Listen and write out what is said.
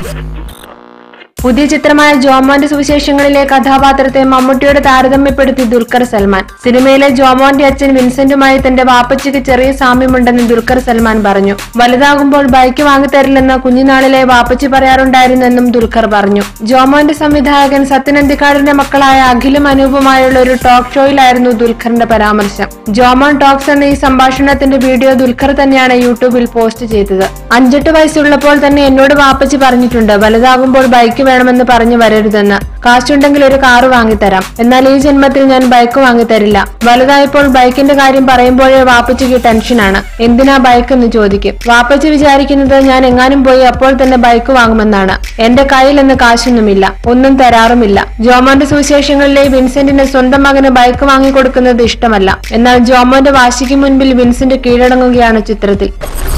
പുതിയ ചിത്രമായ ജോമോന്റെ സുവിശേഷങ്ങളിലെ കഥാപാത്രത്തെ മമ്മൂട്ടിയോട് താരതമ്യപ്പെടുത്തി ദുൽഖർ സൽമാൻ സിനിമയിലെ ജോമോന്റെ അച്ഛൻ വിൻസെന്റുമായി തന്റെ വാപ്പച്ചിക്ക് ചെറിയ സാമ്യമുണ്ടെന്ന് ദുൽഖർ സൽമാൻ പറഞ്ഞു വലുതാകുമ്പോൾ ബൈക്ക് വാങ്ങിത്തരില്ലെന്ന് കുഞ്ഞുനാളിലെ വാപ്പച്ചി പറയാറുണ്ടായിരുന്നെന്നും ദുൽഖർ പറഞ്ഞു ജോമോന്റെ സംവിധായകൻ സത്യനന്ദിക്കാടിന്റെ മക്കളായ അഖിലും അനൂപുമായുള്ള ഒരു ടോക്ക് ഷോയിലായിരുന്നു ദുൽഖറിന്റെ പരാമർശം ജോമോൻ ടോക്സ് എന്ന ഈ സംഭാഷണത്തിന്റെ വീഡിയോ ദുൽഖർ തന്നെയാണ് യൂട്യൂബിൽ പോസ്റ്റ് ചെയ്തത് അഞ്ചെട്ട് വയസ്സുള്ളപ്പോൾ തന്നെ എന്നോട് വാപ്പച്ചി പറഞ്ഞിട്ടുണ്ട് വലുതാകുമ്പോൾ ബൈക്ക് വേണമെന്ന് പറഞ്ഞു വരരുതെന്ന് കാശുണ്ടെങ്കിൽ ഒരു കാറ് വാങ്ങിത്തരാം എന്നാൽ ഈ ജന്മത്തിൽ ഞാൻ ബൈക്ക് വാങ്ങിത്തരില്ല വലുതായപ്പോൾ ബൈക്കിന്റെ കാര്യം പറയുമ്പോഴേ വാപ്പച്ചിക്ക് ടെൻഷനാണ് എന്തിനാ ബൈക്ക് എന്ന് ചോദിക്കും വാപ്പച്ചി വിചാരിക്കുന്നത് ഞാൻ എങ്ങാനും പോയി അപ്പോൾ തന്നെ ബൈക്ക് വാങ്ങുമെന്നാണ് എന്റെ കയ്യിൽ എന്ന് കാശൊന്നുമില്ല ഒന്നും തരാറുമില്ല ജോമോന്റെ സുവിശേഷങ്ങളിലെ വിൻസെന്റിന് സ്വന്തം മകന് ബൈക്ക് വാങ്ങിക്കൊടുക്കുന്നത് ഇഷ്ടമല്ല എന്നാൽ ജോമോന്റെ വാശിക്ക് മുൻപിൽ വിൻസെന്റ് കീഴടങ്ങുകയാണ് ചിത്രത്തിൽ